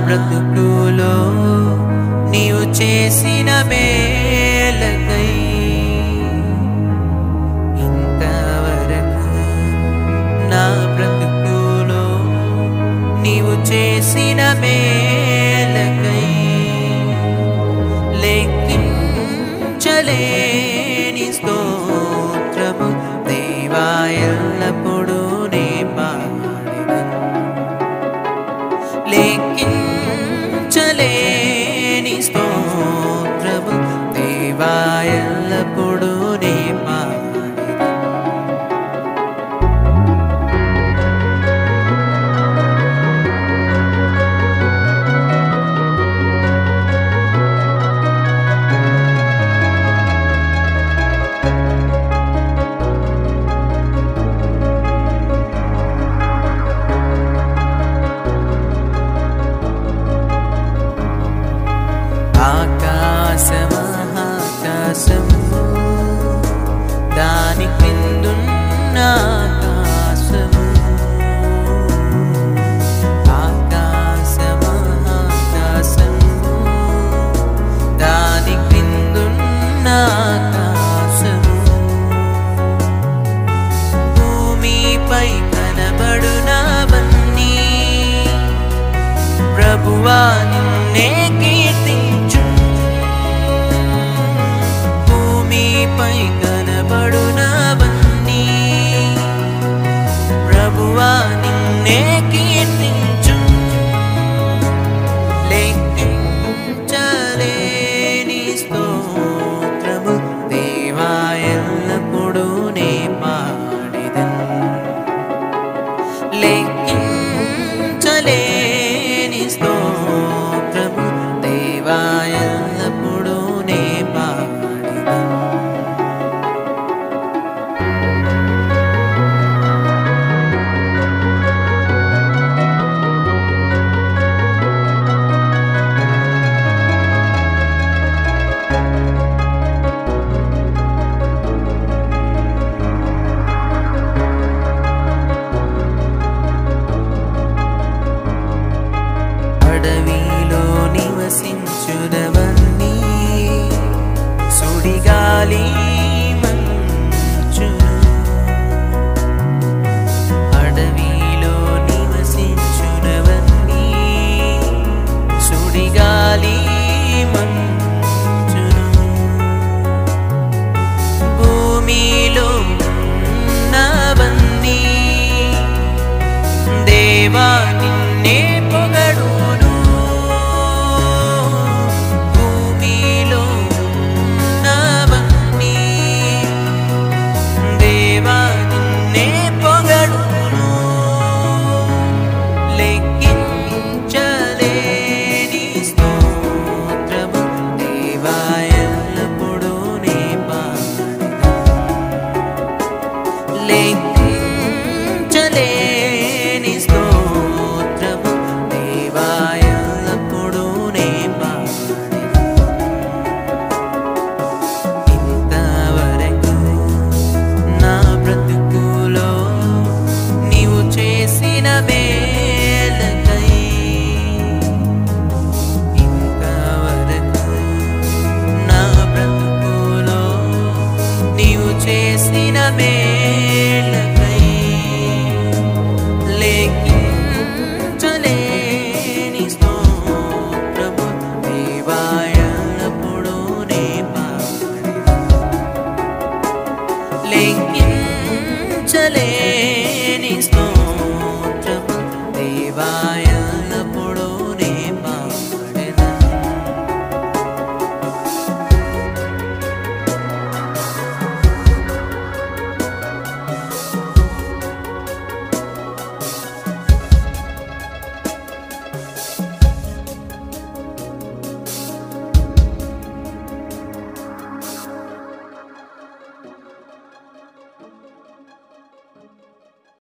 బ్రతుకులో నీవు చేసిన మేలకై ఇంతవరకు నా బ్రతుకులో నీవు చేసిన మేలకై లెక్కించలేని స్తోత్రము దేవా ఎల్లప్పుడూ నే పాడెదను లెక్కించలేని స్తోత్రము దేవా ఎల్లప్పుడూ నే పాడెదను ఆకాశమహాకాశము దాని క్రిందున్న ఆకాశము ఆకాశమహాకాశము దాని క్రిందున్న ఆకాశము భూమిపై కనబడునవన్నీ ప్రభువా నిన్నే కీర్తించు భూమిపై కనబడునవన్నీ ప్రభువా నిన్నే కీర్తించు లెక్కించలేని స్తోత్రము దేవా ఎల్లప్పుడూ నే పాడెదను లెక్కించలేని స్తోత్రము దేవా ఎల్లప్పుడూ నే పాడెదను అడవిలో నివసించునవన్నీ సుడిగాలి మంచును అడవిలో నివసించునవన్నీ సుడిగాలి మంచును భూమిలో ఉన్నవన్నీ దేవా నిన్నే పొగడును భూమిలో ఉన్నవన్నీ దేవా నిన్నే పొగడును లెక్కించలేని స్తోత్రము దేవా ఎల్లప్పుడూ నే పాడెదను లెక్కించలేని స్తోత్రము దేవా ఎల్లప్పుడూ నే పాడెదను ఇంతవరకు నా బ్రతుకులో నీవు చేసిన మేలకై ఇంతవరకు నా బ్రతుకులో నీవు చేసిన మేలకై లెక్కించలేని స్తోత్రము దేవా ఎల్లప్పుడూ నే పాడెదను లెక్కించలేని